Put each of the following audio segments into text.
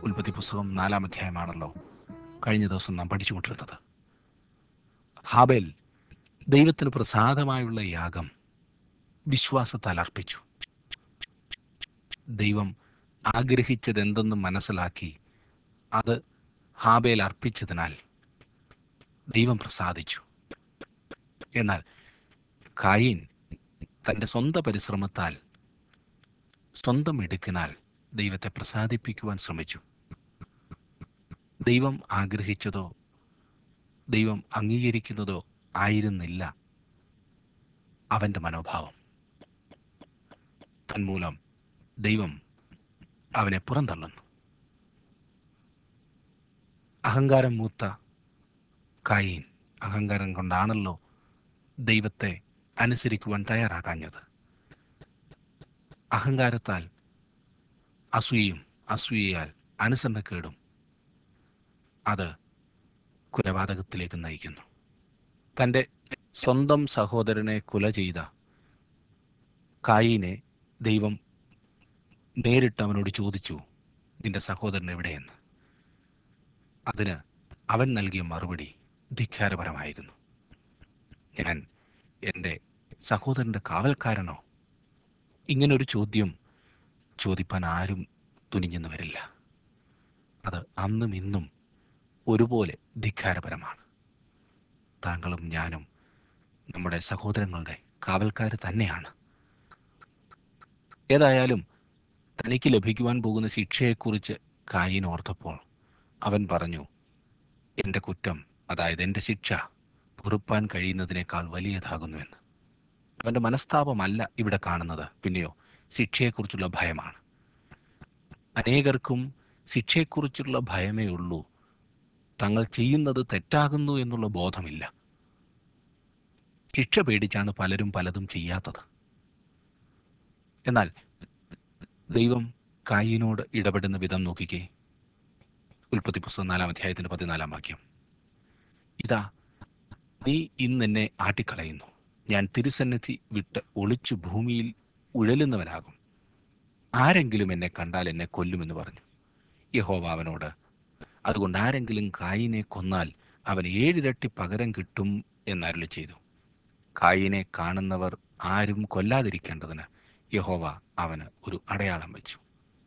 ഉൽപ്പത്തി പുസ്തകം നാലാം അധ്യായമാണല്ലോ കഴിഞ്ഞ ദിവസം നാം പഠിച്ചുകൊണ്ടിരുന്നത് ഹാബേൽ ദൈവത്തിന് പ്രസാദമായുള്ള യാഗം വിശ്വാസത്താൽ അർപ്പിച്ചു ദൈവം ആഗ്രഹിച്ചതെന്തെന്ന് മനസ്സിലാക്കി അത് ഹാബേൽ അർപ്പിച്ചതിനാൽ ദൈവം പ്രസാദിച്ചു എന്നാൽ കായിൻ തൻ്റെ സ്വന്തം പരിശ്രമത്താൽ സ്വന്തം എടുക്കിനാൽ ദൈവത്തെ പ്രസാദിപ്പിക്കുവാൻ ശ്രമിച്ചു ദൈവം ആഗ്രഹിച്ചതോ ദൈവം അംഗീകരിക്കുന്നതോ ആയിരുന്നില്ല അവൻ്റെ മനോഭാവം തന്മൂലം ദൈവം അവനെ പുറന്തള്ളുന്നു അഹങ്കാരം മൂത്ത കായീൻ അഹങ്കാരം കൊണ്ടാണല്ലോ ദൈവത്തെ അനുസരിക്കുവാൻ തയ്യാറാകാഞ്ഞത് അഹങ്കാരത്താൽ അസൂയയും അസൂയയാൽ അനുസരണക്കേടും അത് കുലപാതകത്തിലേക്ക് നയിക്കുന്നു തൻ്റെ സ്വന്തം സഹോദരനെ കുല ചെയ്ത കായീനെ ദൈവം നേരിട്ട് അവനോട് ചോദിച്ചു നിന്റെ സഹോദരൻ എവിടെയെന്ന് അതിന് അവൻ നൽകിയ മറുപടി ധിക്കാരപരമായിരുന്നു ഞാൻ എൻ്റെ സഹോദരൻ്റെ കാവൽക്കാരനോ ഇങ്ങനൊരു ചോദ്യം ചോദിപ്പാൻ ആരും തുനിഞ്ഞെന്ന് വരില്ല അത് അന്നും ഇന്നും ഒരുപോലെ ധിക്കാരപരമാണ് താങ്കളും ഞാനും നമ്മുടെ സഹോദരങ്ങളുടെ കാവൽക്കാർ തന്നെയാണ് ഏതായാലും തനിക്ക് ലഭിക്കുവാൻ പോകുന്ന ശിക്ഷയെക്കുറിച്ച് കായിൻ ഓർത്തപ്പോൾ അവൻ പറഞ്ഞു എൻ്റെ കുറ്റം അതായത് എൻ്റെ ശിക്ഷ പൊറുപ്പാൻ കഴിയുന്നതിനേക്കാൾ വലിയതാകുന്നുവെന്ന് അവൻ്റെ മനസ്താപമല്ല ഇവിടെ കാണുന്നത് പിന്നെയോ ശിക്ഷയെക്കുറിച്ചുള്ള ഭയമാണ് അനേകർക്കും ശിക്ഷയെക്കുറിച്ചുള്ള ഭയമേ ഉള്ളൂ തങ്ങൾ ചെയ്യുന്നത് തെറ്റാകുന്നു എന്നുള്ള ബോധമില്ല ശിക്ഷ പേടിച്ചാണ് പലരും പലതും ചെയ്യാത്തത് എന്നാൽ ദൈവം കായിനോട് ഇടപെടുന്ന വിധം നോക്കിക്കേ ഉൽപ്പത്തി പുസ്തകം നാലാം അധ്യായത്തിന്റെ പതിനാലാം വാക്യം ഇതാ നീ ഇന്ന് എന്നെ ആട്ടിക്കളയുന്നു ഞാൻ തിരുസന്നിധി വിട്ട് ഒളിച്ചു ഭൂമിയിൽ ഉഴലുന്നവനാകും ആരെങ്കിലും എന്നെ കണ്ടാൽ എന്നെ കൊല്ലുമെന്ന് പറഞ്ഞു യഹോവ അവനോട് അതുകൊണ്ട് ആരെങ്കിലും കായിനെ കൊന്നാൽ അവൻ ഏഴിരട്ടി പകരം കിട്ടും എന്നരുളി ചെയ്തു കായിനെ കാണുന്നവർ ആരും കൊല്ലാതിരിക്കേണ്ടതിന് യഹോവ അവന് ഒരു അടയാളം വെച്ചു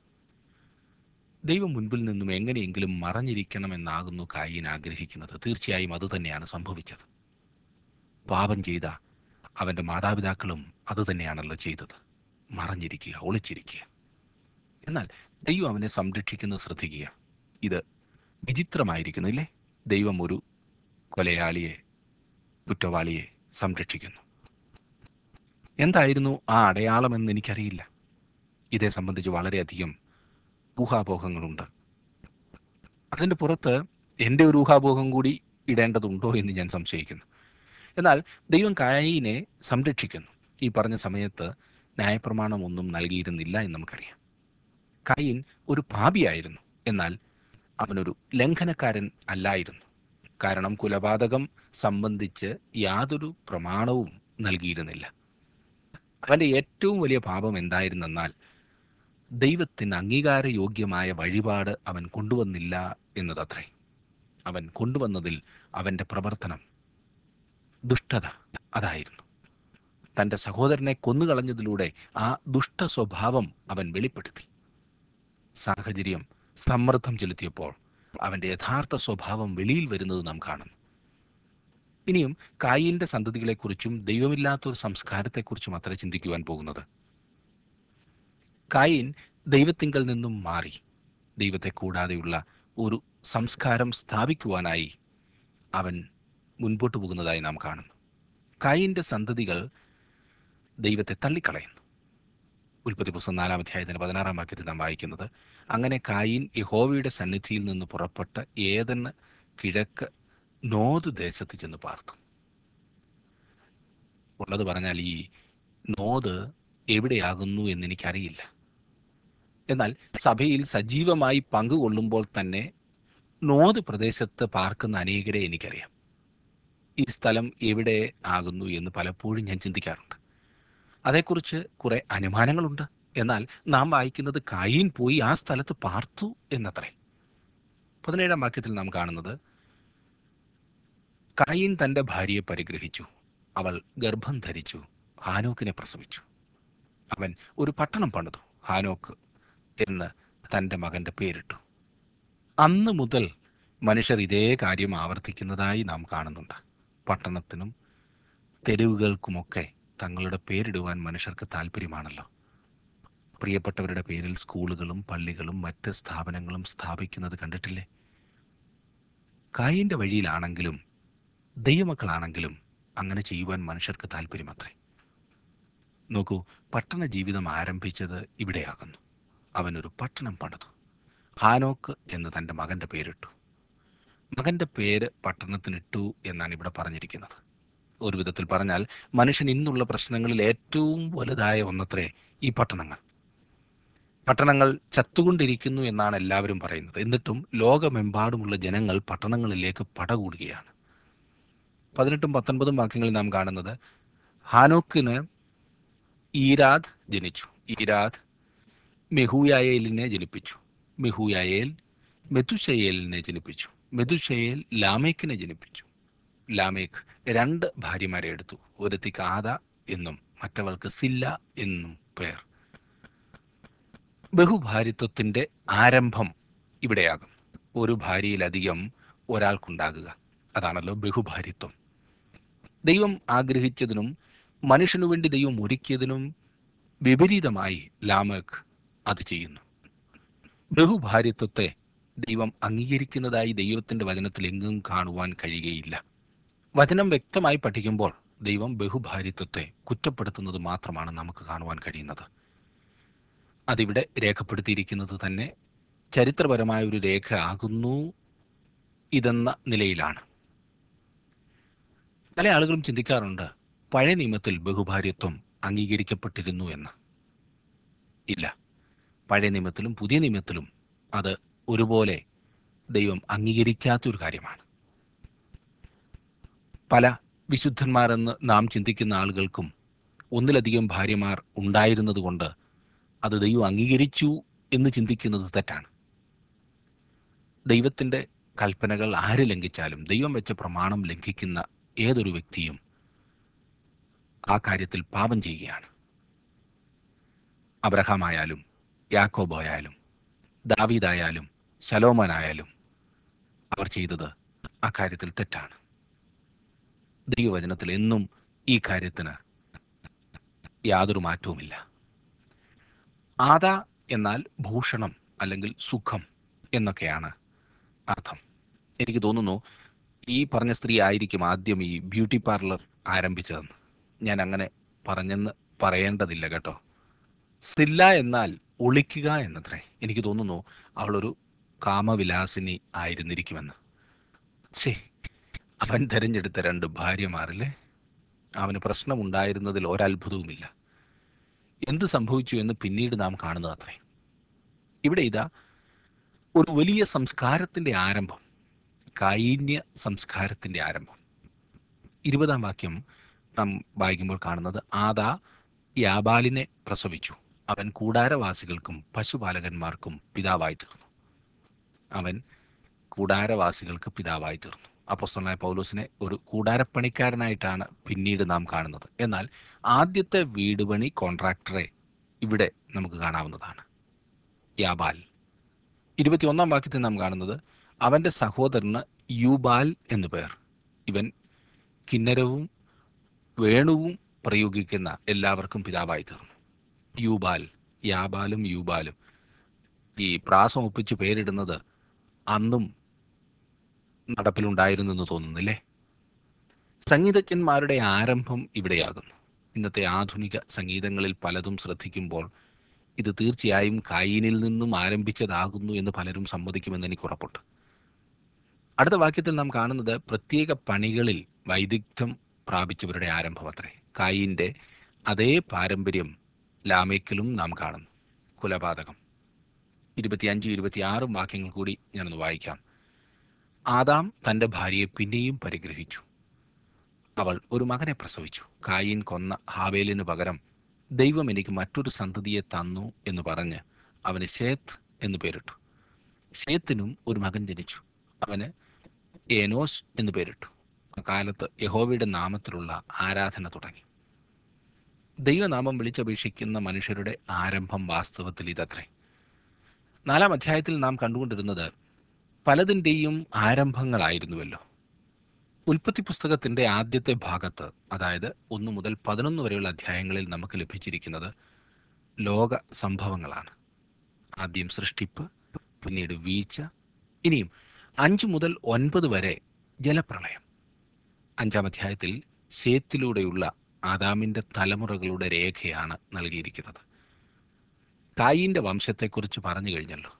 ദൈവം മുൻപിൽ നിന്നും എങ്ങനെയെങ്കിലും മറഞ്ഞിരിക്കണമെന്നാകുന്നു കായിൻ ആഗ്രഹിക്കുന്നത് തീർച്ചയായും അതുതന്നെയാണ് സംഭവിച്ചത് പാപം ചെയ്ത അവൻ്റെ മാതാപിതാക്കളും അതുതന്നെയാണല്ലോ ചെയ്തത് മറഞ്ഞിരിക്കുക ഒളിച്ചിരിക്കുക എന്നാൽ ദൈവം അവനെ സംരക്ഷിക്കുന്നത് ശ്രദ്ധിക്കുക ഇത് വിചിത്രമായിരിക്കുന്നു ഇല്ലേ ദൈവം ഒരു കൊലയാളിയെ കുറ്റവാളിയെ സംരക്ഷിക്കുന്നു എന്തായിരുന്നു ആ അടയാളമെന്ന് എനിക്കറിയില്ല ഇതേ സംബന്ധിച്ച് വളരെയധികം ഊഹാപോഹങ്ങളുണ്ട് അതിൻ്റെ പുറത്ത് എൻ്റെ ഒരു ഊഹാപോഹം കൂടി ഇടേണ്ടതുണ്ടോ എന്ന് ഞാൻ സംശയിക്കുന്നു എന്നാൽ ദൈവം കായിനെ സംരക്ഷിക്കുന്നു ഈ പറഞ്ഞ സമയത്ത് ന്യായപ്രമാണമൊന്നും നൽകിയിരുന്നില്ല എന്ന് നമുക്കറിയാം കായിൻ ഒരു പാപിയായിരുന്നു എന്നാൽ അവനൊരു ലംഘനക്കാരൻ അല്ലായിരുന്നു കാരണം കുലപാതകം സംബന്ധിച്ച് യാതൊരു പ്രമാണവും നൽകിയിരുന്നില്ല അവൻ്റെ ഏറ്റവും വലിയ പാപം എന്തായിരുന്നെന്നാൽ ദൈവത്തിന് അംഗീകാരയോഗ്യമായ വഴിപാട് അവൻ കൊണ്ടുവന്നില്ല എന്നതത്രേ അവൻ കൊണ്ടുവന്നതിൽ അവൻ്റെ പ്രവർത്തനം ദുഷ്ടത അതായിരുന്നു തൻ്റെ സഹോദരനെ കൊന്നുകളഞ്ഞതിലൂടെ ആ ദുഷ്ട സ്വഭാവം അവൻ വെളിപ്പെടുത്തി സാഹചര്യം സമ്മർദ്ദം ചെലുത്തിയപ്പോൾ അവൻ്റെ യഥാർത്ഥ സ്വഭാവം വെളിയിൽ വരുന്നത് നാം കാണുന്നു ഇനിയും കായിൻ്റെ സന്തതികളെക്കുറിച്ചും ദൈവമില്ലാത്തൊരു സംസ്കാരത്തെക്കുറിച്ചും അത്ര ചിന്തിക്കുവാൻ പോകുന്നത് കായിൻ ദൈവത്തിങ്കൽ നിന്നും മാറി ദൈവത്തെ കൂടാതെയുള്ള ഒരു സംസ്കാരം സ്ഥാപിക്കുവാനായി അവൻ മുൻപോട്ട് പോകുന്നതായി നാം കാണുന്നു കായിൻ്റെ സന്തതികൾ ദൈവത്തെ തള്ളിക്കളയുന്നു ഉൽപ്പത്തി പുസ്തകം നാലാം അധ്യായത്തിന് പതിനാറാം വാക്യത്തിൽ നാം വായിക്കുന്നത് അങ്ങനെ കായിൻ യഹോവയുടെ സന്നിധിയിൽ നിന്ന് പുറപ്പെട്ട് ഏതെന്ന് കിഴക്ക് നോത് ദേശത്ത് ചെന്ന് പാർത്തു ഉള്ളത് പറഞ്ഞാൽ ഈ നോത് എവിടെയാകുന്നു എന്ന് എനിക്കറിയില്ല എന്നാൽ സഭയിൽ സജീവമായി പങ്കുകൊള്ളുമ്പോൾ തന്നെ നോത് പ്രദേശത്ത് പാർക്കുന്ന അനേകരെ എനിക്കറിയാം ഈ സ്ഥലം എവിടെ ആകുന്നു എന്ന് പലപ്പോഴും ഞാൻ ചിന്തിക്കാറുണ്ട് അതേക്കുറിച്ച് കുറെ അനുമാനങ്ങളുണ്ട് എന്നാൽ നാം വായിക്കുന്നത് കായീൻ പോയി ആ സ്ഥലത്ത് പാർത്തു എന്നത്രേ പതിനേഴാം വാക്യത്തിൽ നാം കാണുന്നത് കായിൻ തൻ്റെ ഭാര്യയെ പരിഗ്രഹിച്ചു അവൾ ഗർഭം ധരിച്ചു ഹാനോക്കിനെ പ്രസവിച്ചു അവൻ ഒരു പട്ടണം പണിതു ഹാനോക്ക് എന്ന് തൻ്റെ മകൻ്റെ പേരിട്ടു അന്ന് മുതൽ മനുഷ്യർ ഇതേ കാര്യം ആവർത്തിക്കുന്നതായി നാം കാണുന്നുണ്ട് പട്ടണത്തിനും തെരുവുകൾക്കുമൊക്കെ തങ്ങളുടെ പേരിടുവാൻ മനുഷ്യർക്ക് താല്പര്യമാണല്ലോ പ്രിയപ്പെട്ടവരുടെ പേരിൽ സ്കൂളുകളും പള്ളികളും മറ്റ് സ്ഥാപനങ്ങളും സ്ഥാപിക്കുന്നത് കണ്ടിട്ടില്ലേ കായിൻ്റെ വഴിയിലാണെങ്കിലും ദൈവമക്കളാണെങ്കിലും അങ്ങനെ ചെയ്യുവാൻ മനുഷ്യർക്ക് താല്പര്യമത്രേ നോക്കൂ പട്ടണ ജീവിതം ആരംഭിച്ചത് ഇവിടെയാകുന്നു അവനൊരു പട്ടണം പണിതു ഹാനോക്ക് എന്ന് തൻ്റെ മകൻ്റെ പേരിട്ടു മകൻ്റെ പേര് പട്ടണത്തിനിട്ടു എന്നാണ് ഇവിടെ പറഞ്ഞിരിക്കുന്നത് ഒരു വിധത്തിൽ പറഞ്ഞാൽ മനുഷ്യൻ ഇന്നുള്ള പ്രശ്നങ്ങളിൽ ഏറ്റവും വലുതായ ഒന്നത്രേ ഈ പട്ടണങ്ങൾ പട്ടണങ്ങൾ ചത്തുകൊണ്ടിരിക്കുന്നു എന്നാണ് എല്ലാവരും പറയുന്നത് എന്നിട്ടും ലോകമെമ്പാടുമുള്ള ജനങ്ങൾ പട്ടണങ്ങളിലേക്ക് പടകൂടുകയാണ് പതിനെട്ടും പത്തൊൻപതും വാക്യങ്ങളിൽ നാം കാണുന്നത് ഹാനോക്കിന് ഈരാദ് ജനിച്ചു ഈരാദ് മെഹൂയായേലിനെ ജനിപ്പിച്ചു മെഹൂയായേൽ മെതുഷയേലിനെ ജനിപ്പിച്ചു മെതുഷയേൽ ലാമേക്കിനെ ജനിപ്പിച്ചു ലാമേക്ക് രണ്ട് ഭാര്യമാരെ എടുത്തു ഒരുത്തിക്ക് ആദ എന്നും മറ്റവൾക്ക് സില്ല എന്നും പേർ ബഹുഭാരിത്വത്തിന്റെ ആരംഭം ഇവിടെയാകും ഒരു ഭാര്യയിലധികം ഒരാൾക്കുണ്ടാകുക അതാണല്ലോ ബഹുഭാരിത്വം ദൈവം ആഗ്രഹിച്ചതിനും മനുഷ്യനു വേണ്ടി ദൈവം ഒരുക്കിയതിനും വിപരീതമായി ലാമേക്ക് അത് ചെയ്യുന്നു ബഹുഭാര്യത്വത്തെ ദൈവം അംഗീകരിക്കുന്നതായി ദൈവത്തിന്റെ വചനത്തിൽ എങ്ങും കാണുവാൻ കഴിയുകയില്ല വചനം വ്യക്തമായി പഠിക്കുമ്പോൾ ദൈവം ബഹുഭാര്യത്വത്തെ കുറ്റപ്പെടുത്തുന്നത് മാത്രമാണ് നമുക്ക് കാണുവാൻ കഴിയുന്നത് അതിവിടെ രേഖപ്പെടുത്തിയിരിക്കുന്നത് തന്നെ ചരിത്രപരമായ ഒരു രേഖ ആകുന്നു ഇതെന്ന നിലയിലാണ് പല ആളുകളും ചിന്തിക്കാറുണ്ട് പഴയ നിയമത്തിൽ ബഹുഭാര്യത്വം അംഗീകരിക്കപ്പെട്ടിരുന്നു എന്ന് ഇല്ല പഴയ നിയമത്തിലും പുതിയ നിയമത്തിലും അത് ഒരുപോലെ ദൈവം അംഗീകരിക്കാത്തൊരു കാര്യമാണ് പല വിശുദ്ധന്മാരെന്ന് നാം ചിന്തിക്കുന്ന ആളുകൾക്കും ഒന്നിലധികം ഭാര്യമാർ ഉണ്ടായിരുന്നത് കൊണ്ട് അത് ദൈവം അംഗീകരിച്ചു എന്ന് ചിന്തിക്കുന്നത് തെറ്റാണ് ദൈവത്തിൻ്റെ കൽപ്പനകൾ ആര് ലംഘിച്ചാലും ദൈവം വെച്ച പ്രമാണം ലംഘിക്കുന്ന ഏതൊരു വ്യക്തിയും ആ കാര്യത്തിൽ പാപം ചെയ്യുകയാണ് അബ്രഹാമായാലും യാക്കോബോയായാലും ദാവീദായാലും ശലോമനായാലും അവർ ചെയ്തത് ആ കാര്യത്തിൽ തെറ്റാണ് ദൈവവചനത്തിൽ എന്നും ഈ കാര്യത്തിന് യാതൊരു മാറ്റവുമില്ല ആദ എന്നാൽ ഭൂഷണം അല്ലെങ്കിൽ സുഖം എന്നൊക്കെയാണ് അർത്ഥം എനിക്ക് തോന്നുന്നു ഈ പറഞ്ഞ സ്ത്രീ ആയിരിക്കും ആദ്യം ഈ ബ്യൂട്ടി പാർലർ ആരംഭിച്ചതെന്ന് ഞാൻ അങ്ങനെ പറഞ്ഞെന്ന് പറയേണ്ടതില്ല കേട്ടോ സില്ല എന്നാൽ ഒളിക്കുക എന്നത്രേ എനിക്ക് തോന്നുന്നു അവളൊരു കാമവിലാസിനി ആയിരുന്നിരിക്കുമെന്ന് ഛേ അവൻ തിരഞ്ഞെടുത്ത രണ്ട് ഭാര്യമാരില്ലേ അവന് പ്രശ്നമുണ്ടായിരുന്നതിൽ ഒരത്ഭുതവുമില്ല എന്ത് സംഭവിച്ചു എന്ന് പിന്നീട് നാം കാണുന്നത് അത്രേ ഇവിടെ ഇതാ ഒരു വലിയ സംസ്കാരത്തിൻ്റെ ആരംഭം കൈന്യ സംസ്കാരത്തിൻ്റെ ആരംഭം ഇരുപതാം വാക്യം നാം വായിക്കുമ്പോൾ കാണുന്നത് ആദാ യാബാലിനെ പ്രസവിച്ചു അവൻ കൂടാരവാസികൾക്കും പശുപാലകന്മാർക്കും പിതാവായി തീർന്നു അവൻ കൂടാരവാസികൾക്ക് പിതാവായി തീർന്നു അപ്പോസ്തലനായ പൗലോസിനെ ഒരു കൂടാരപ്പണിക്കാരനായിട്ടാണ് പിന്നീട് നാം കാണുന്നത് എന്നാൽ ആദ്യത്തെ വീട് പണി കോൺട്രാക്ടറെ ഇവിടെ നമുക്ക് കാണാവുന്നതാണ് യാബാൽ ഇരുപത്തിയൊന്നാം വാക്യത്തിൽ നാം കാണുന്നത് അവൻ്റെ സഹോദരന് യൂബാൽ എന്നു പേർ ഇവൻ കിന്നരവും വേണുവും പ്രയോഗിക്കുന്ന എല്ലാവർക്കും പിതാവായി തീർന്നു യൂബാൽ യാബാലും യൂബാലും ഈ പ്രാസം ഒപ്പിച്ച് പേരിടുന്നത് അന്നും നടപ്പിലുണ്ടായിരുന്നു എന്ന് തോന്നുന്നില്ലേ സംഗീതജ്ഞന്മാരുടെ ആരംഭം ഇവിടെയാകുന്നു ഇന്നത്തെ ആധുനിക സംഗീതങ്ങളിൽ പലതും ശ്രദ്ധിക്കുമ്പോൾ ഇത് തീർച്ചയായും കായിനിൽ നിന്നും ആരംഭിച്ചതാകുന്നു എന്ന് പലരും സമ്മതിക്കുമെന്ന് എനിക്ക് ഉറപ്പുണ്ട് അടുത്ത വാക്യത്തിൽ നാം കാണുന്നത് പ്രത്യേക പണികളിൽ വൈദഗ്ധ്യം പ്രാപിച്ചവരുടെ ആരംഭം അത്രേ കായിൻ്റെ അതേ പാരമ്പര്യം ലാമേക്കിലും നാം കാണുന്നു കുലപാതകം ഇരുപത്തിയഞ്ചും ഇരുപത്തിയാറും വാക്യങ്ങൾ കൂടി ഞാനൊന്ന് വായിക്കാം ആദാം തൻ്റെ ഭാര്യയെ പിന്നെയും പരിഗ്രഹിച്ചു അവൾ ഒരു മകനെ പ്രസവിച്ചു കായിൻ കൊന്ന ഹാവേലിനു പകരം ദൈവം എനിക്ക് മറ്റൊരു സന്തതിയെ തന്നു എന്ന് പറഞ്ഞ് അവന് ശേത്ത് എന്ന് പേരിട്ടു ശേത്തിനും ഒരു മകൻ ജനിച്ചു അവന് ഏനോസ് എന്ന് പേരിട്ടു അക്കാലത്ത് യഹോവയുടെ നാമത്തിലുള്ള ആരാധന തുടങ്ങി ദൈവനാമം വിളിച്ചപേക്ഷിക്കുന്ന മനുഷ്യരുടെ ആരംഭം വാസ്തവത്തിൽ ഇതത്രേ നാലാം അധ്യായത്തിൽ നാം കണ്ടുകൊണ്ടിരുന്നത് പലതിൻ്റെയും ആരംഭങ്ങളായിരുന്നുവല്ലോ ഉൽപ്പത്തി പുസ്തകത്തിന്റെ ആദ്യത്തെ ഭാഗത്ത് അതായത് ഒന്ന് മുതൽ പതിനൊന്ന് വരെയുള്ള അധ്യായങ്ങളിൽ നമുക്ക് ലഭിച്ചിരിക്കുന്നത് ലോക സംഭവങ്ങളാണ് ആദ്യം സൃഷ്ടിപ്പ് പിന്നീട് വീഴ്ച ഇനിയും അഞ്ച് മുതൽ ഒൻപത് വരെ ജലപ്രളയം അഞ്ചാം അധ്യായത്തിൽ ശേത്തിലൂടെയുള്ള ആദാമിന്റെ തലമുറകളുടെ രേഖയാണ് നൽകിയിരിക്കുന്നത് കായിന്റെ വംശത്തെക്കുറിച്ച് പറഞ്ഞു കഴിഞ്ഞല്ലോ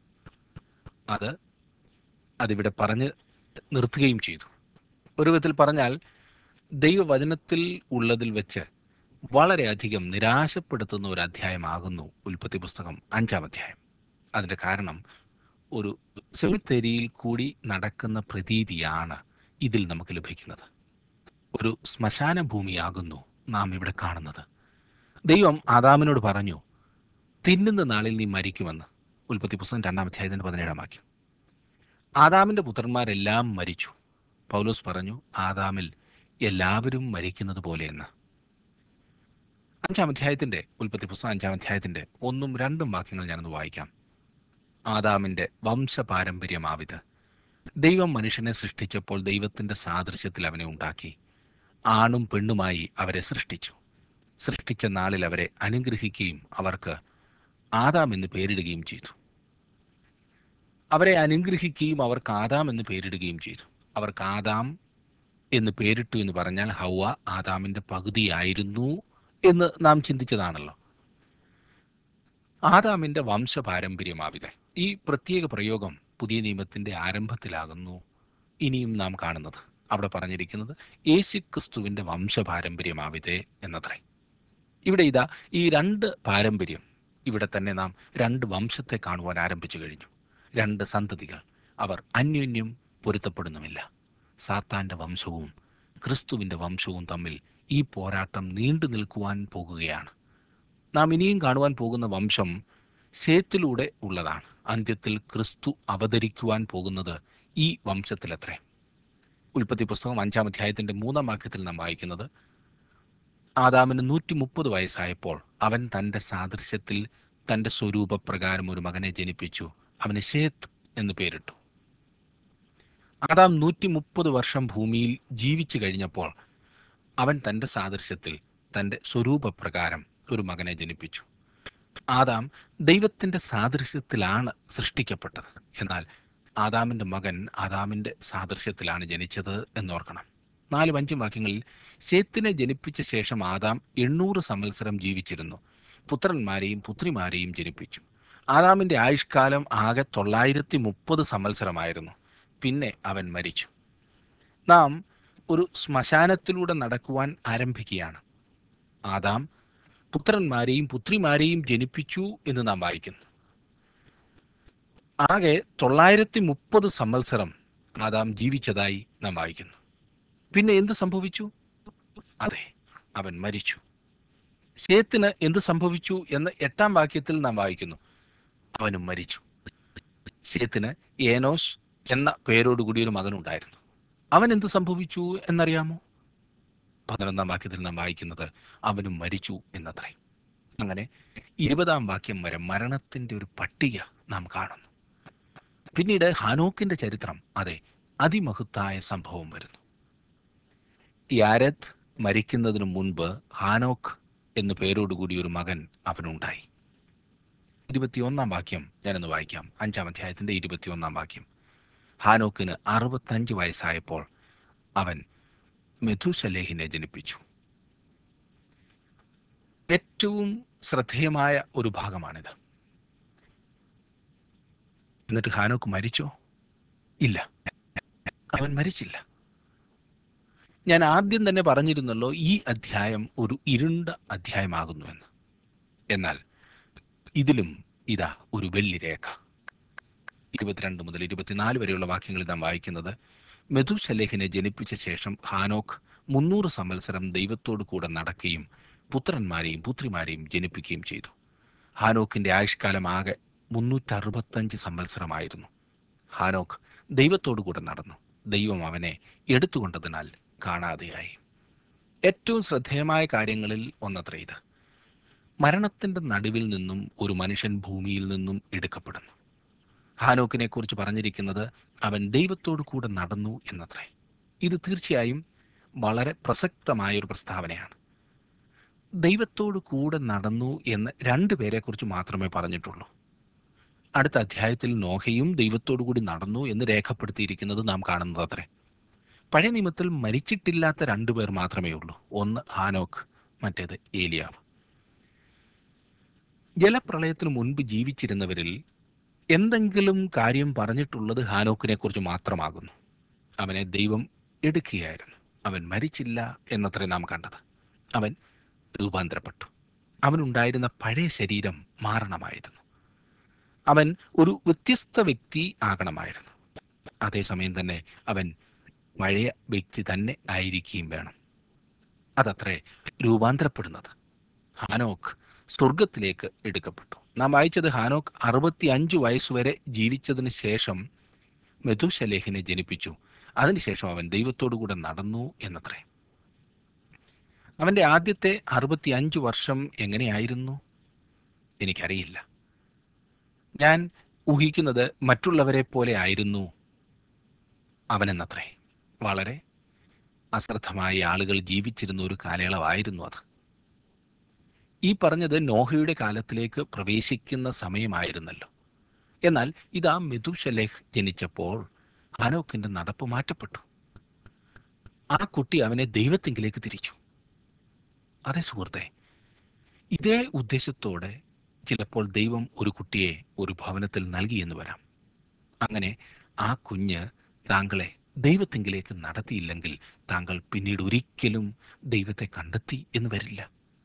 അത് അതിവിടെ പറഞ്ഞ് നിർത്തുകയും ചെയ്തു ഒരു വിധത്തിൽ പറഞ്ഞാൽ ദൈവവചനത്തിൽ ഉള്ളതിൽ വെച്ച് വളരെയധികം നിരാശപ്പെടുത്തുന്ന ഒരു അധ്യായമാകുന്നു ഉൽപ്പത്തി പുസ്തകം അഞ്ചാം അധ്യായം അതിൻ്റെ കാരണം ഒരു സെമിത്തേരിയിൽ കൂടി നടക്കുന്ന പ്രതീതിയാണ് ഇതിൽ നമുക്ക് ലഭിക്കുന്നത് ഒരു ശ്മശാന ഭൂമിയാകുന്നു നാം ഇവിടെ കാണുന്നത് ദൈവം ആദാമിനോട് പറഞ്ഞു തിന്നുന്ന നാളിൽ നീ മരിക്കുമെന്ന് ഉൽപ്പത്തി പുസ്തകം രണ്ടാം അധ്യായത്തിൻ്റെ പതിനേഴാം വാക്യം ആദാമിൻ്റെ പുത്രന്മാരെല്ലാം മരിച്ചു പൗലോസ് പറഞ്ഞു ആദാമിൽ എല്ലാവരും മരിക്കുന്നത് പോലെയെന്ന് അഞ്ചാം അധ്യായത്തിന്റെ ഉൽപ്പത്തി പുസ്തകം അഞ്ചാം അധ്യായത്തിന്റെ ഒന്നും രണ്ടും വാക്യങ്ങൾ ഞാനൊന്ന് വായിക്കാം ആദാമിന്റെ വംശപാരമ്പര്യമാവിത് ദൈവം മനുഷ്യനെ സൃഷ്ടിച്ചപ്പോൾ ദൈവത്തിന്റെ സാദൃശ്യത്തിൽ അവനെ ഉണ്ടാക്കി ആണും പെണ്ണുമായി അവരെ സൃഷ്ടിച്ചു സൃഷ്ടിച്ച നാളിൽ അവരെ അനുഗ്രഹിക്കുകയും അവർക്ക് ആദാം എന്ന് പേരിടുകയും ചെയ്തു അവരെ അനുഗ്രഹിക്കുകയും അവർക്ക് ആദാം എന്ന് പേരിടുകയും ചെയ്തു അവർക്ക് ആദാം എന്ന് പേരിട്ടു എന്ന് പറഞ്ഞാൽ ഹൗവ ആദാമിന്റെ പകുതിയായിരുന്നു എന്ന് നാം ചിന്തിച്ചതാണല്ലോ ആദാമിന്റെ വംശപാരമ്പര്യമാവിത് ഈ പ്രത്യേക പ്രയോഗം പുതിയ നിയമത്തിന്റെ ആരംഭത്തിലാകുന്നു ഇനിയും നാം കാണുന്നത് അവിടെ പറഞ്ഞിരിക്കുന്നത് യേശു ക്രിസ്തുവിന്റെ വംശപാരമ്പര്യമാവിതേ എന്നത്രേ ഇവിടെ ഇതാ ഈ രണ്ട് പാരമ്പര്യം ഇവിടെ തന്നെ നാം രണ്ട് വംശത്തെ കാണുവാൻ ആരംഭിച്ചു കഴിഞ്ഞു രണ്ട് സന്തതികൾ അവർ അന്യോന്യം പൊരുത്തപ്പെടുന്നുമില്ല സാത്താന്റെ വംശവും ക്രിസ്തുവിന്റെ വംശവും തമ്മിൽ ഈ പോരാട്ടം നീണ്ടു നിൽക്കുവാൻ പോകുകയാണ് നാം ഇനിയും കാണുവാൻ പോകുന്ന വംശം സേത്തിലൂടെ ഉള്ളതാണ് അന്ത്യത്തിൽ ക്രിസ്തു അവതരിക്കുവാൻ പോകുന്നത് ഈ വംശത്തിലത്രേ ഉൽപ്പത്തി പുസ്തകം അഞ്ചാം അധ്യായത്തിന്റെ മൂന്നാം വാക്യത്തിൽ നാം വായിക്കുന്നത് ആദാമിന് നൂറ്റി മുപ്പത് വയസ്സായപ്പോൾ അവൻ തൻ്റെ സാദൃശ്യത്തിൽ തൻ്റെ സ്വരൂപപ്രകാരം ഒരു മകനെ ജനിപ്പിച്ചു അവന് ശേത്ത് എന്ന് പേരിട്ടു ആദാം നൂറ്റി മുപ്പത് വർഷം ഭൂമിയിൽ ജീവിച്ചു കഴിഞ്ഞപ്പോൾ അവൻ തൻ്റെ സാദൃശ്യത്തിൽ തൻ്റെ സ്വരൂപപ്രകാരം ഒരു മകനെ ജനിപ്പിച്ചു ആദാം ദൈവത്തിൻ്റെ സാദൃശ്യത്തിലാണ് സൃഷ്ടിക്കപ്പെട്ടത് എന്നാൽ ആദാമിൻ്റെ മകൻ ആദാമിൻ്റെ സാദൃശ്യത്തിലാണ് ജനിച്ചത് എന്നോർക്കണം നാലും അഞ്ചും വാക്യങ്ങളിൽ ശേത്തിനെ ജനിപ്പിച്ച ശേഷം ആദാം എണ്ണൂറ് സംവത്സരം ജീവിച്ചിരുന്നു പുത്രന്മാരെയും പുത്രിമാരെയും ജനിപ്പിച്ചു ആദാമിൻ്റെ ആയുഷ്കാലം ആകെ തൊള്ളായിരത്തി മുപ്പത് സംവത്സരമായിരുന്നു പിന്നെ അവൻ മരിച്ചു നാം ഒരു ശ്മശാനത്തിലൂടെ നടക്കുവാൻ ആരംഭിക്കുകയാണ് ആദാം പുത്രന്മാരെയും പുത്രിമാരെയും ജനിപ്പിച്ചു എന്ന് നാം വായിക്കുന്നു ആകെ തൊള്ളായിരത്തി മുപ്പത് സംവത്സരം ആദാം ജീവിച്ചതായി നാം വായിക്കുന്നു പിന്നെ എന്ത് സംഭവിച്ചു അതെ അവൻ മരിച്ചു ശേത്തിന് എന്ത് സംഭവിച്ചു എന്ന് എട്ടാം വാക്യത്തിൽ നാം വായിക്കുന്നു അവനും മരിച്ചു ശേത്തിന് ഏനോസ് എന്ന പേരോടുകൂടി ഒരു മകനുണ്ടായിരുന്നു അവൻ എന്ത് സംഭവിച്ചു എന്നറിയാമോ പതിനൊന്നാം വാക്യത്തിൽ നാം വായിക്കുന്നത് അവനും മരിച്ചു എന്നത്രേ അങ്ങനെ ഇരുപതാം വാക്യം വരെ മരണത്തിന്റെ ഒരു പട്ടിക നാം കാണുന്നു പിന്നീട് ഹാനോക്കിന്റെ ചരിത്രം അതെ അതിമഹത്തായ സംഭവം വരുന്നു യാരത്ത് മരിക്കുന്നതിനു മുൻപ് ഹാനോക്ക് എന്നു പേരോടുകൂടി ഒരു മകൻ അവനുണ്ടായി ഇരുപത്തിയൊന്നാം വാക്യം ഞാനൊന്ന് വായിക്കാം അഞ്ചാം അധ്യായത്തിന്റെ ഇരുപത്തിയൊന്നാം വാക്യം ഹാനോക്കിന് അറുപത്തഞ്ച് വയസ്സായപ്പോൾ അവൻ മെഥുശലേഹിനെ ജനിപ്പിച്ചു ഏറ്റവും ശ്രദ്ധേയമായ ഒരു ഭാഗമാണിത് എന്നിട്ട് ഹാനോക്ക് മരിച്ചോ ഇല്ല അവൻ മരിച്ചില്ല ഞാൻ ആദ്യം തന്നെ പറഞ്ഞിരുന്നല്ലോ ഈ അധ്യായം ഒരു ഇരുണ്ട അധ്യായമാകുന്നു എന്ന് എന്നാൽ ഇതിലും ഇതാ ഒരു വെള്ളി രേഖ ഇരുപത്തിരണ്ട് മുതൽ ഇരുപത്തിനാല് വരെയുള്ള വാക്യങ്ങളിൽ നാം വായിക്കുന്നത് മെതുശലേഹിനെ ജനിപ്പിച്ച ശേഷം ഹാനോക്ക് മുന്നൂറ് സംവത്സരം ദൈവത്തോടു കൂടെ നടക്കുകയും പുത്രന്മാരെയും പുത്രിമാരെയും ജനിപ്പിക്കുകയും ചെയ്തു ഹാനോക്കിന്റെ ആയുഷ്കാലം ആകെ മുന്നൂറ്ററുപത്തഞ്ച് സംവത്സരമായിരുന്നു ഹാനോക്ക് ദൈവത്തോടു കൂടെ നടന്നു ദൈവം അവനെ എടുത്തുകൊണ്ടതിനാൽ കാണാതെയായി ഏറ്റവും ശ്രദ്ധേയമായ കാര്യങ്ങളിൽ ഒന്നത്ര ഇത് മരണത്തിന്റെ നടുവിൽ നിന്നും ഒരു മനുഷ്യൻ ഭൂമിയിൽ നിന്നും എടുക്കപ്പെടുന്നു ഹാനോക്കിനെ കുറിച്ച് പറഞ്ഞിരിക്കുന്നത് അവൻ ദൈവത്തോടു കൂടെ നടന്നു എന്നത്രേ ഇത് തീർച്ചയായും വളരെ പ്രസക്തമായ ഒരു പ്രസ്താവനയാണ് ദൈവത്തോടു കൂടെ നടന്നു എന്ന് രണ്ടു പേരെക്കുറിച്ച് മാത്രമേ പറഞ്ഞിട്ടുള്ളൂ അടുത്ത അധ്യായത്തിൽ നോഹയും ദൈവത്തോടു കൂടി നടന്നു എന്ന് രേഖപ്പെടുത്തിയിരിക്കുന്നത് നാം കാണുന്നത് അത്രേ പഴയ നിയമത്തിൽ മരിച്ചിട്ടില്ലാത്ത രണ്ടു പേർ മാത്രമേ ഉള്ളൂ ഒന്ന് ഹാനോക്ക് മറ്റേത് ഏലിയാവ് ജലപ്രളയത്തിനു മുൻപ് ജീവിച്ചിരുന്നവരിൽ എന്തെങ്കിലും കാര്യം പറഞ്ഞിട്ടുള്ളത് ഹാനോക്കിനെ കുറിച്ച് മാത്രമാകുന്നു അവനെ ദൈവം എടുക്കുകയായിരുന്നു അവൻ മരിച്ചില്ല എന്നത്രേ നാം കണ്ടത് അവൻ രൂപാന്തരപ്പെട്ടു അവനുണ്ടായിരുന്ന പഴയ ശരീരം മാറണമായിരുന്നു അവൻ ഒരു വ്യത്യസ്ത വ്യക്തി ആകണമായിരുന്നു അതേസമയം തന്നെ അവൻ പഴയ വ്യക്തി തന്നെ ആയിരിക്കുകയും വേണം അതത്രേ രൂപാന്തരപ്പെടുന്നത് ഹാനോക്ക് സ്വർഗത്തിലേക്ക് എടുക്കപ്പെട്ടു നാം വായിച്ചത് ഹാനോക്ക് അറുപത്തി അഞ്ചു വയസ്സുവരെ ജീവിച്ചതിന് ശേഷം മെതുശലേഹിനെ ജനിപ്പിച്ചു അതിനുശേഷം അവൻ ദൈവത്തോടു കൂടെ നടന്നു എന്നത്രേ അവന്റെ ആദ്യത്തെ അറുപത്തി അഞ്ചു വർഷം എങ്ങനെയായിരുന്നു എനിക്കറിയില്ല ഞാൻ ഊഹിക്കുന്നത് മറ്റുള്ളവരെ പോലെ ആയിരുന്നു അവനെന്നത്രേ വളരെ അശ്രദ്ധമായി ആളുകൾ ജീവിച്ചിരുന്ന ഒരു കാലയളവായിരുന്നു അത് ഈ പറഞ്ഞത് നോഹയുടെ കാലത്തിലേക്ക് പ്രവേശിക്കുന്ന സമയമായിരുന്നല്ലോ എന്നാൽ ഇതാ മെതുഷലേഖ് ജനിച്ചപ്പോൾ ഹാനോക്കിന്റെ നടപ്പ് മാറ്റപ്പെട്ടു ആ കുട്ടി അവനെ ദൈവത്തെങ്കിലേക്ക് തിരിച്ചു അതെ സുഹൃത്തെ ഇതേ ഉദ്ദേശത്തോടെ ചിലപ്പോൾ ദൈവം ഒരു കുട്ടിയെ ഒരു ഭവനത്തിൽ നൽകിയെന്ന് വരാം അങ്ങനെ ആ കുഞ്ഞ് താങ്കളെ ദൈവത്തെങ്കിലേക്ക് നടത്തിയില്ലെങ്കിൽ താങ്കൾ പിന്നീട് ഒരിക്കലും ദൈവത്തെ കണ്ടെത്തി എന്ന് വരില്ല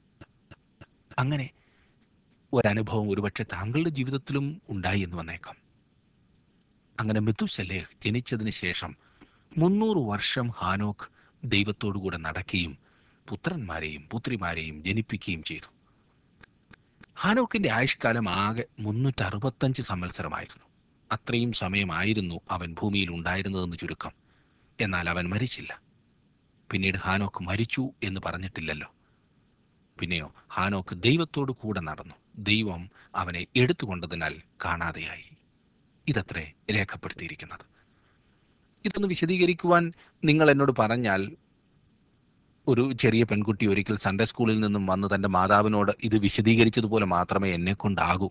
അങ്ങനെ ഒരനുഭവം ഒരുപക്ഷെ താങ്കളുടെ ജീവിതത്തിലും ഉണ്ടായി എന്ന് വന്നേക്കാം അങ്ങനെ മെതുശലേഹ് ജനിച്ചതിന് ശേഷം മുന്നൂറ് വർഷം ഹാനോക്ക് ദൈവത്തോടുകൂടെ നടക്കുകയും പുത്രന്മാരെയും പുത്രിമാരെയും ജനിപ്പിക്കുകയും ചെയ്തു ഹാനോക്കിന്റെ ആയുഷ്കാലം ആകെ മുന്നൂറ്റി അറുപത്തഞ്ച് സംവത്സരമായിരുന്നു അത്രയും സമയമായിരുന്നു അവൻ ഭൂമിയിൽ ഉണ്ടായിരുന്നതെന്ന് ചുരുക്കം എന്നാൽ അവൻ മരിച്ചില്ല പിന്നീട് ഹാനോക്ക് മരിച്ചു എന്ന് പറഞ്ഞിട്ടില്ലല്ലോ പിന്നെയോ ഹാനോക്ക് ദൈവത്തോടു കൂടെ നടന്നു ദൈവം അവനെ എടുത്തുകൊണ്ടതിനാൽ കാണാതെയായി ഇതത്രേ രേഖപ്പെടുത്തിയിരിക്കുന്നത് ഇതൊന്ന് വിശദീകരിക്കുവാൻ നിങ്ങൾ എന്നോട് പറഞ്ഞാൽ ഒരു ചെറിയ പെൺകുട്ടി ഒരിക്കൽ സൺഡേ സ്കൂളിൽ നിന്നും വന്ന് തൻ്റെ മാതാവിനോട് ഇത് വിശദീകരിച്ചതുപോലെ മാത്രമേ എന്നെ കൊണ്ടാകൂ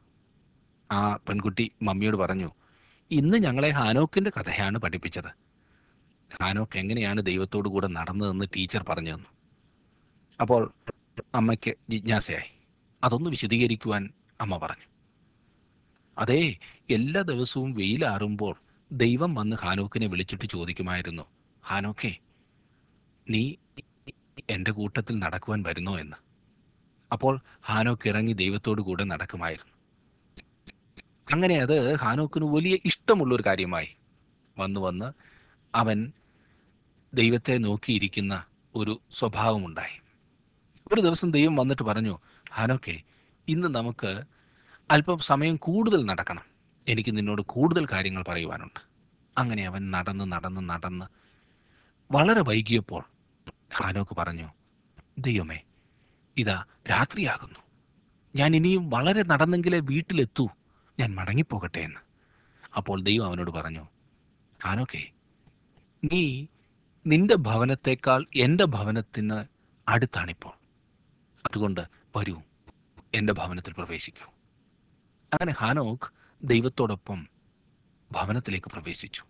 ആ പെൺകുട്ടി മമ്മിയോട് പറഞ്ഞു ഇന്ന് ഞങ്ങളെ ഹാനോക്കിന്റെ കഥയാണ് പഠിപ്പിച്ചത് ഹാനോക്ക് എങ്ങനെയാണ് ദൈവത്തോടു കൂടെ നടന്നതെന്ന് ടീച്ചർ പറഞ്ഞു തന്നു അപ്പോൾ അമ്മയ്ക്ക് ജിജ്ഞാസയായി അതൊന്ന് വിശദീകരിക്കുവാൻ അമ്മ പറഞ്ഞു അതേ എല്ലാ ദിവസവും വെയിലാറുമ്പോൾ ദൈവം വന്ന് ഹാനോക്കിനെ വിളിച്ചിട്ട് ചോദിക്കുമായിരുന്നു ഹാനോക്കേ നീ എൻ്റെ കൂട്ടത്തിൽ നടക്കുവാൻ വരുന്നോ എന്ന് അപ്പോൾ ഹാനോക്ക് ഇറങ്ങി ദൈവത്തോടു കൂടെ നടക്കുമായിരുന്നു അങ്ങനെ അത് ഹാനോക്കിന് വലിയ ഇഷ്ടമുള്ള ഒരു കാര്യമായി വന്ന് വന്ന് അവൻ ദൈവത്തെ നോക്കിയിരിക്കുന്ന ഒരു സ്വഭാവമുണ്ടായി ഒരു ദിവസം ദൈവം വന്നിട്ട് പറഞ്ഞു ഹാനോക്കെ ഇന്ന് നമുക്ക് അല്പം സമയം കൂടുതൽ നടക്കണം എനിക്ക് നിന്നോട് കൂടുതൽ കാര്യങ്ങൾ പറയുവാനുണ്ട് അങ്ങനെ അവൻ നടന്ന് നടന്ന് നടന്ന് വളരെ വൈകിയപ്പോൾ ഹാനോക്ക് പറഞ്ഞു ദൈവമേ ഇതാ രാത്രിയാകുന്നു ഞാൻ ഇനിയും വളരെ നടന്നെങ്കിലേ വീട്ടിലെത്തൂ ഞാൻ മടങ്ങിപ്പോകട്ടെ എന്ന് അപ്പോൾ ദൈവം അവനോട് പറഞ്ഞു ഹാനോക്കെ നീ നിന്റെ ഭവനത്തെക്കാൾ എൻ്റെ ഭവനത്തിന് അടുത്താണിപ്പോൾ അതുകൊണ്ട് വരൂ എൻ്റെ ഭവനത്തിൽ പ്രവേശിക്കൂ അങ്ങനെ ഹാനോക്ക് ദൈവത്തോടൊപ്പം ഭവനത്തിലേക്ക് പ്രവേശിച്ചു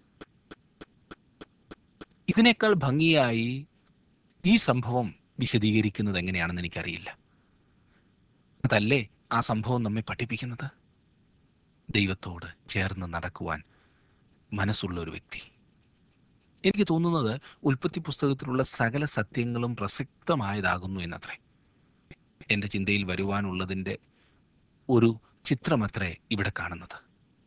ഇതിനേക്കാൾ ഭംഗിയായി ഈ സംഭവം വിശദീകരിക്കുന്നത് എങ്ങനെയാണെന്ന് എനിക്കറിയില്ല അതല്ലേ ആ സംഭവം നമ്മെ പഠിപ്പിക്കുന്നത് ദൈവത്തോട് ചേർന്ന് നടക്കുവാൻ മനസ്സുള്ള ഒരു വ്യക്തി എനിക്ക് തോന്നുന്നത് ഉൽപ്പത്തി പുസ്തകത്തിലുള്ള സകല സത്യങ്ങളും പ്രസക്തമായതാകുന്നു എന്നത്രേ എൻ്റെ ചിന്തയിൽ വരുവാനുള്ളതിൻ്റെ ഒരു ചിത്രമത്രേ ഇവിടെ കാണുന്നത്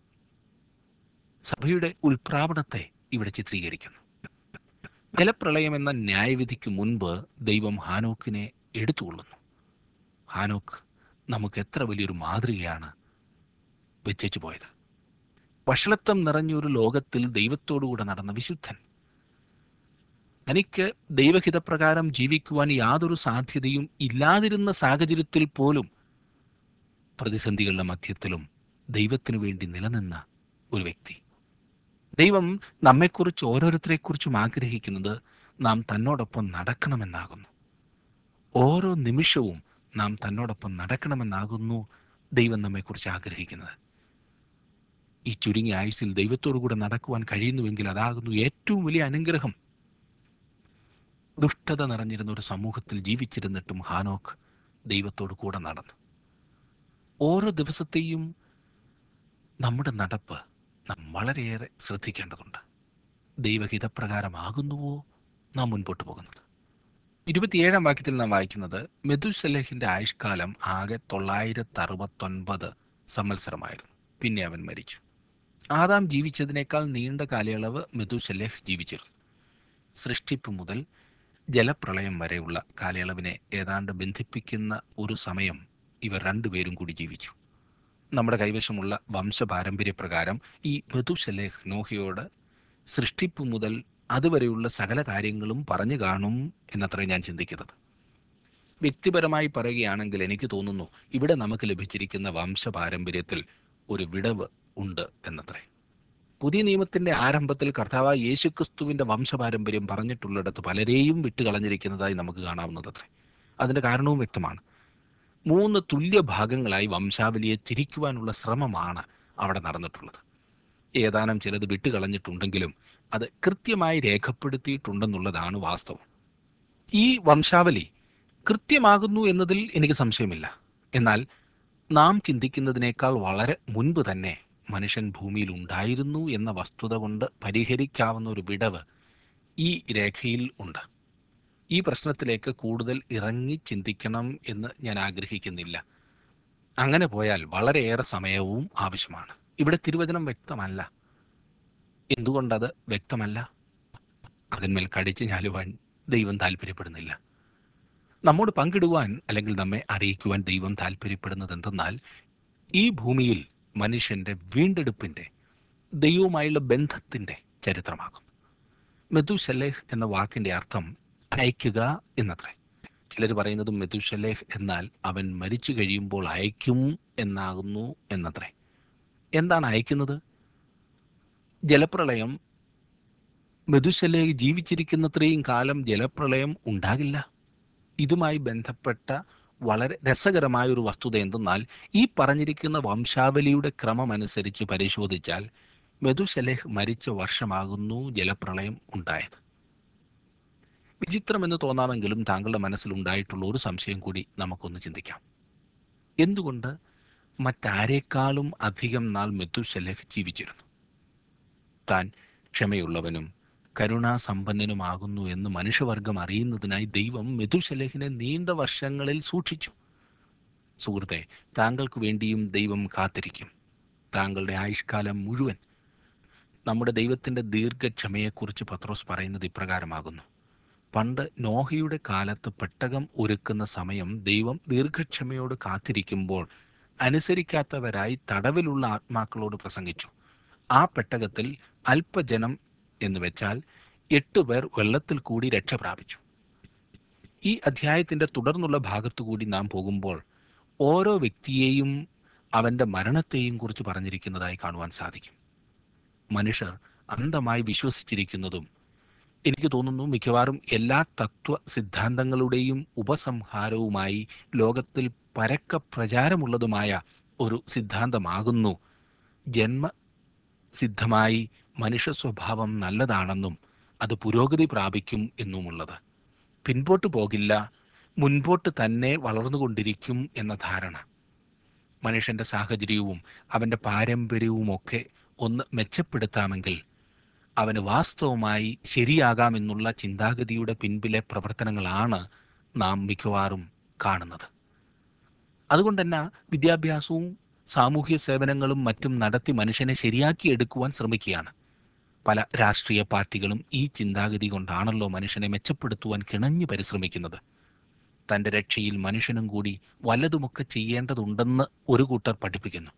സഭയുടെ ഉൽപ്രാപണത്തെ ഇവിടെ ചിത്രീകരിക്കുന്നു ജലപ്രളയം എന്ന ന്യായവിധിക്ക് മുൻപ് ദൈവം ഹാനോക്കിനെ എടുത്തുകൊള്ളുന്നു ഹാനോക്ക് നമുക്ക് എത്ര വലിയൊരു മാതൃകയാണ് വെച്ചേച്ചു പോയത് വഷളത്വം നിറഞ്ഞൊരു ലോകത്തിൽ ദൈവത്തോടുകൂടെ നടന്ന വിശുദ്ധൻ തനിക്ക് ദൈവഹിതപ്രകാരം ജീവിക്കുവാൻ യാതൊരു സാധ്യതയും ഇല്ലാതിരുന്ന സാഹചര്യത്തിൽ പോലും പ്രതിസന്ധികളുടെ മധ്യത്തിലും ദൈവത്തിനു വേണ്ടി നിലനിന്ന ഒരു വ്യക്തി ദൈവം നമ്മെക്കുറിച്ച് ഓരോരുത്തരെക്കുറിച്ചും ആഗ്രഹിക്കുന്നത് നാം തന്നോടൊപ്പം നടക്കണമെന്നാകുന്നു ഓരോ നിമിഷവും നാം തന്നോടൊപ്പം നടക്കണമെന്നാകുന്നു ദൈവം നമ്മെക്കുറിച്ച് ആഗ്രഹിക്കുന്നത് ഈ ചുരുങ്ങിയ ആയുസിൽ ദൈവത്തോടു കൂടെ നടക്കുവാൻ കഴിയുന്നുവെങ്കിൽ അതാകുന്നു ഏറ്റവും വലിയ അനുഗ്രഹം ദുഷ്ടത നിറഞ്ഞിരുന്ന ഒരു സമൂഹത്തിൽ ജീവിച്ചിരുന്നിട്ടും ഹാനോക്ക് ദൈവത്തോടു കൂടെ നടന്നു ഓരോ ദിവസത്തെയും നമ്മുടെ നടപ്പ് നാം വളരെയേറെ ശ്രദ്ധിക്കേണ്ടതുണ്ട് ദൈവഹിതപ്രകാരമാകുന്നുവോ നാം മുൻപോട്ട് പോകുന്നത് ഇരുപത്തിയേഴാം വാക്യത്തിൽ നാം വായിക്കുന്നത് മെതുസലേഹിന്റെ ആയുഷ്കാലം ആകെ തൊള്ളായിരത്തി അറുപത്തൊൻപത് സംവത്സരമായിരുന്നു പിന്നെ അവൻ മരിച്ചു ആദാം ജീവിച്ചതിനേക്കാൾ നീണ്ട കാലയളവ് മെതുസലേഹ് ജീവിച്ചിരുന്നു സൃഷ്ടിപ്പ് മുതൽ ജലപ്രളയം വരെയുള്ള കാലയളവിനെ ഏതാണ്ട് ബന്ധിപ്പിക്കുന്ന ഒരു സമയം ഇവർ രണ്ടുപേരും കൂടി ജീവിച്ചു നമ്മുടെ കൈവശമുള്ള വംശപാരമ്പര്യപ്രകാരം ഈ മെതുസലേഹ് നോഹയോട് സൃഷ്ടിപ്പ് മുതൽ അതുവരെയുള്ള സകല കാര്യങ്ങളും പറഞ്ഞു കാണും എന്നത്രേ ഞാൻ ചിന്തിക്കുന്നത് വ്യക്തിപരമായി പറയുകയാണെങ്കിൽ എനിക്ക് തോന്നുന്നു ഇവിടെ നമുക്ക് ലഭിച്ചിരിക്കുന്ന വംശപാരമ്പര്യത്തിൽ ഒരു വിടവ് ഉണ്ട് എന്നത്രേ പുതിയ നിയമത്തിന്റെ ആരംഭത്തിൽ കർത്താവ് യേശുക്രിസ്തുവിന്റെ വംശപാരമ്പര്യം പറഞ്ഞിട്ടുള്ളിടത്ത് പലരെയും വിട്ടുകളഞ്ഞിരിക്കുന്നതായി നമുക്ക് കാണാവുന്നതത്രേ അതിന്റെ കാരണവും വ്യക്തമാണ് മൂന്ന് തുല്യ ഭാഗങ്ങളായി വംശാവലിയെ തിരിക്കുവാനുള്ള ശ്രമമാണ് അവിടെ നടന്നിട്ടുള്ളത് ഏതാനും ചിലത് വിട്ടുകളഞ്ഞിട്ടുണ്ടെങ്കിലും അത് കൃത്യമായി രേഖപ്പെടുത്തിയിട്ടുണ്ടെന്നുള്ളതാണ് വാസ്തവം ഈ വംശാവലി കൃത്യമാകുന്നു എന്നതിൽ എനിക്ക് സംശയമില്ല എന്നാൽ നാം ചിന്തിക്കുന്നതിനേക്കാൾ വളരെ മുൻപ് തന്നെ മനുഷ്യൻ ഭൂമിയിൽ ഉണ്ടായിരുന്നു എന്ന വസ്തുത കൊണ്ട് പരിഹരിക്കാവുന്ന ഒരു വിടവ് ഈ രേഖയിൽ ഉണ്ട് ഈ പ്രശ്നത്തിലേക്ക് കൂടുതൽ ഇറങ്ങി ചിന്തിക്കണം എന്ന് ഞാൻ ആഗ്രഹിക്കുന്നില്ല അങ്ങനെ പോയാൽ വളരെയേറെ സമയവും ആവശ്യമാണ് ഇവിടെ തിരുവചനം വ്യക്തമല്ല എന്തുകൊണ്ടത് വ്യക്തമല്ല അതിന്മേൽ കടിച്ച് ഞാലുവാൻ ദൈവം താല്പര്യപ്പെടുന്നില്ല നമ്മോട് പങ്കിടുവാൻ അല്ലെങ്കിൽ നമ്മെ അറിയിക്കുവാൻ ദൈവം താല്പര്യപ്പെടുന്നത് എന്തെന്നാൽ ഈ ഭൂമിയിൽ മനുഷ്യന്റെ വീണ്ടെടുപ്പിന്റെ ദൈവവുമായുള്ള ബന്ധത്തിന്റെ ചരിത്രമാകും മെതുശലേഹ് എന്ന വാക്കിന്റെ അർത്ഥം അയക്കുക എന്നത്രേ ചിലർ പറയുന്നതും മെതുശലേഹ് എന്നാൽ അവൻ മരിച്ചു കഴിയുമ്പോൾ അയക്കും എന്നാകുന്നു എന്നത്രേ എന്താണ് അയക്കുന്നത് ജലപ്രളയം മെതുശലേഹ് ജീവിച്ചിരിക്കുന്നത്രയും കാലം ജലപ്രളയം ഉണ്ടാകില്ല ഇതുമായി ബന്ധപ്പെട്ട വളരെ രസകരമായ ഒരു വസ്തുത എന്തെന്നാൽ ഈ പറഞ്ഞിരിക്കുന്ന വംശാവലിയുടെ ക്രമമനുസരിച്ച് പരിശോധിച്ചാൽ മെതുശലേഹ് മരിച്ച വർഷമാകുന്നു ജലപ്രളയം ഉണ്ടായത് വിചിത്രമെന്ന് തോന്നാമെങ്കിലും താങ്കളുടെ മനസ്സിലുണ്ടായിട്ടുള്ള ഒരു സംശയം കൂടി നമുക്കൊന്ന് ചിന്തിക്കാം എന്തുകൊണ്ട് മറ്റാരേക്കാളും അധികം നാൾ മെതുശലേഹ് ജീവിച്ചിരുന്നു താൻ ക്ഷമയുള്ളവനും കരുണാസമ്പന്നനുമാകുന്നു എന്ന് മനുഷ്യവർഗം അറിയുന്നതിനായി ദൈവം മെതുശലേഹിനെ നീണ്ട വർഷങ്ങളിൽ സൂക്ഷിച്ചു സുഹൃത്തെ താങ്കൾക്ക് വേണ്ടിയും ദൈവം കാത്തിരിക്കും താങ്കളുടെ ആയുഷ്കാലം മുഴുവൻ നമ്മുടെ ദൈവത്തിൻ്റെ ദീർഘക്ഷമയെക്കുറിച്ച് പത്രോസ് പറയുന്നത് ഇപ്രകാരമാകുന്നു പണ്ട് നോഹയുടെ കാലത്ത് പെട്ടകം ഒരുക്കുന്ന സമയം ദൈവം ദീർഘക്ഷമയോട് കാത്തിരിക്കുമ്പോൾ അനുസരിക്കാത്തവരായി തടവിലുള്ള ആത്മാക്കളോട് പ്രസംഗിച്ചു ആ പെട്ടകത്തിൽ അല്പജനം എന്ന് വെച്ചാൽ എട്ട് പേർ വെള്ളത്തിൽ കൂടി രക്ഷ പ്രാപിച്ചു ഈ അധ്യായത്തിന്റെ തുടർന്നുള്ള ഭാഗത്തുകൂടി നാം പോകുമ്പോൾ ഓരോ വ്യക്തിയെയും അവന്റെ മരണത്തെയും കുറിച്ച് പറഞ്ഞിരിക്കുന്നതായി കാണുവാൻ സാധിക്കും മനുഷ്യർ അന്ധമായി വിശ്വസിച്ചിരിക്കുന്നതും എനിക്ക് തോന്നുന്നു മിക്കവാറും എല്ലാ തത്വ സിദ്ധാന്തങ്ങളുടെയും ഉപസംഹാരവുമായി ലോകത്തിൽ പരക്ക പ്രചാരമുള്ളതുമായ ഒരു സിദ്ധാന്തമാകുന്നു ജന്മ സിദ്ധമായി മനുഷ്യ സ്വഭാവം നല്ലതാണെന്നും അത് പുരോഗതി പ്രാപിക്കും എന്നുമുള്ളത് പിൻപോട്ട് പോകില്ല മുൻപോട്ട് തന്നെ വളർന്നുകൊണ്ടിരിക്കും എന്ന ധാരണ മനുഷ്യന്റെ സാഹചര്യവും അവന്റെ പാരമ്പര്യവുമൊക്കെ ഒന്ന് മെച്ചപ്പെടുത്താമെങ്കിൽ അവന് വാസ്തവമായി ശരിയാകാമെന്നുള്ള ചിന്താഗതിയുടെ പിൻപിലെ പ്രവർത്തനങ്ങളാണ് നാം മിക്കവാറും കാണുന്നത് അതുകൊണ്ട് തന്നെ വിദ്യാഭ്യാസവും സാമൂഹ്യ സേവനങ്ങളും മറ്റും നടത്തി മനുഷ്യനെ ശരിയാക്കി എടുക്കുവാൻ ശ്രമിക്കുകയാണ് പല രാഷ്ട്രീയ പാർട്ടികളും ഈ ചിന്താഗതി കൊണ്ടാണല്ലോ മനുഷ്യനെ മെച്ചപ്പെടുത്തുവാൻ കിണഞ്ഞു പരിശ്രമിക്കുന്നത് തൻ്റെ രക്ഷയിൽ മനുഷ്യനും കൂടി വല്ലതുമൊക്കെ ചെയ്യേണ്ടതുണ്ടെന്ന് ഒരു കൂട്ടർ പഠിപ്പിക്കുന്നു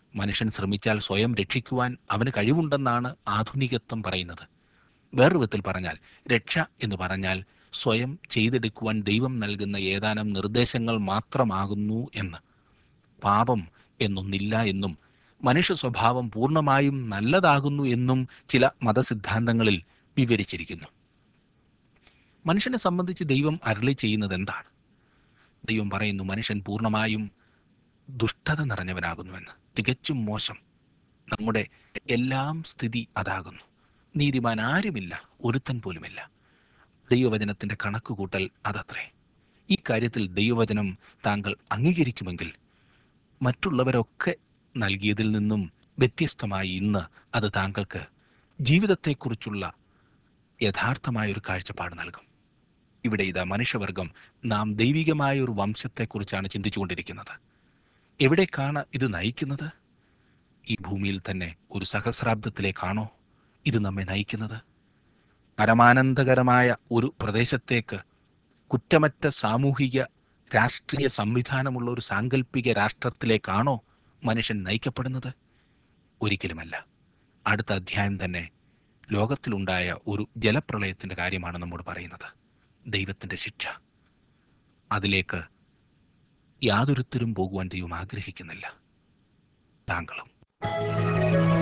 മനുഷ്യൻ ശ്രമിച്ചാൽ സ്വയം രക്ഷിക്കുവാൻ അവന് കഴിവുണ്ടെന്നാണ് ആധുനികത്വം പറയുന്നത് വേറൊരു വിധത്തിൽ പറഞ്ഞാൽ രക്ഷ എന്ന് പറഞ്ഞാൽ സ്വയം ചെയ്തെടുക്കുവാൻ ദൈവം നൽകുന്ന ഏതാനും നിർദ്ദേശങ്ങൾ മാത്രമാകുന്നു എന്ന് പാപം എന്നൊന്നില്ല എന്നും മനുഷ്യ സ്വഭാവം പൂർണ്ണമായും നല്ലതാകുന്നു എന്നും ചില മതസിദ്ധാന്തങ്ങളിൽ വിവരിച്ചിരിക്കുന്നു മനുഷ്യനെ സംബന്ധിച്ച് ദൈവം അരളി ചെയ്യുന്നത് എന്താണ് ദൈവം പറയുന്നു മനുഷ്യൻ പൂർണ്ണമായും ദുഷ്ടത നിറഞ്ഞവനാകുന്നുവെന്ന് തികച്ചും മോശം നമ്മുടെ എല്ലാം സ്ഥിതി അതാകുന്നു നീതിമാൻ ആരുമില്ല ഒരുത്തൻ പോലുമില്ല ദൈവവചനത്തിന്റെ കണക്കുകൂട്ടൽ അതത്രേ ഈ കാര്യത്തിൽ ദൈവവചനം താങ്കൾ അംഗീകരിക്കുമെങ്കിൽ മറ്റുള്ളവരൊക്കെ നൽകിയതിൽ നിന്നും വ്യത്യസ്തമായി ഇന്ന് അത് താങ്കൾക്ക് ജീവിതത്തെക്കുറിച്ചുള്ള യഥാർത്ഥമായ ഒരു കാഴ്ചപ്പാട് നൽകും ഇവിടെ ഇതാ മനുഷ്യവർഗം നാം ദൈവികമായ ഒരു വംശത്തെക്കുറിച്ചാണ് ചിന്തിച്ചുകൊണ്ടിരിക്കുന്നത് എവിടേക്കാണ് ഇത് നയിക്കുന്നത് ഈ ഭൂമിയിൽ തന്നെ ഒരു സഹസ്രാബ്ദത്തിലേക്കാണോ ഇത് നമ്മെ നയിക്കുന്നത് പരമാനന്ദകരമായ ഒരു പ്രദേശത്തേക്ക് കുറ്റമറ്റ സാമൂഹിക രാഷ്ട്രീയ സംവിധാനമുള്ള ഒരു സാങ്കല്പിക രാഷ്ട്രത്തിലേക്കാണോ മനുഷ്യൻ നയിക്കപ്പെടുന്നത് ഒരിക്കലുമല്ല അടുത്ത അധ്യായം തന്നെ ലോകത്തിലുണ്ടായ ഒരു ജലപ്രളയത്തിന്റെ കാര്യമാണ് നമ്മോട് പറയുന്നത് ദൈവത്തിന്റെ ശിക്ഷ അതിലേക്ക് യാതൊരുത്തരും പോകുവാൻ ദൈവം ആഗ്രഹിക്കുന്നില്ല താങ്കളും